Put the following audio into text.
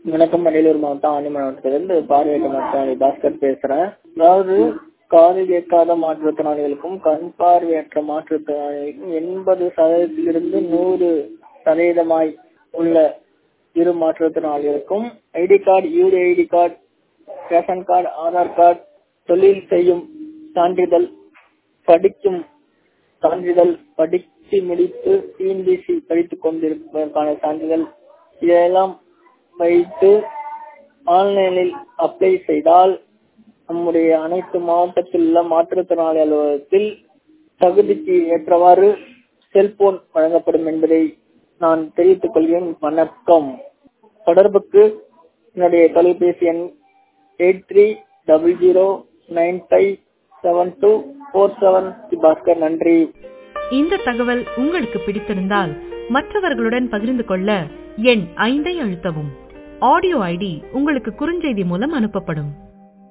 வணக்கம் அரியலூர் மாவட்டம் ஆண்டி மாவட்டத்திலிருந்து பார்வையற்ற மாற்றுத்திறனாளி பாஸ்கர் பேசுறேன் அதாவது காது கேட்காத மாற்றுத்திறனாளிகளுக்கும் கண் பார்வையற்ற மாற்றுத்திறனாளிகளுக்கும் எண்பது சதவீதத்திலிருந்து நூறு சதவீதமாய் உள்ள இரு மாற்றுத்திறனாளிகளுக்கும் ID card UD ID card ration card Aadhaar card தொழில் செய்யும் சான்றிதழ் படிக்கும் சான்றிதழ் படித்து முடித்து டிஎன்பிசி படித்துக் கொண்டிருப்பதற்கான சான்றிதழ் இதெல்லாம் வைத்து ஆன்லைனில் அப்ளை செய்தால் நம்முடைய அனைத்து மாவட்டத்தில் உள்ள மாற்றுத்திறனாளி அலுவலகத்தில் தகுதிக்கு ஏற்றவாறு செல்போன் வழங்கப்படும் என்பதை நான் தெரிவித்துக் கொள்கிறேன் வணக்கம் தொடர்புக்கு என்னுடைய தொலைபேசி எண் eight three double zero nine five seven two four seven Bhaskar நன்றி இந்த தகவல் உங்களுக்கு பிடித்திருந்தால் மற்றவர்களுடன் பகிர்ந்து கொள்ள எண் ஐந்தை அழுத்தவும் ஆடியோ ஐடி உங்களுக்கு குறுஞ்செய்தி மூலம் அனுப்பப்படும்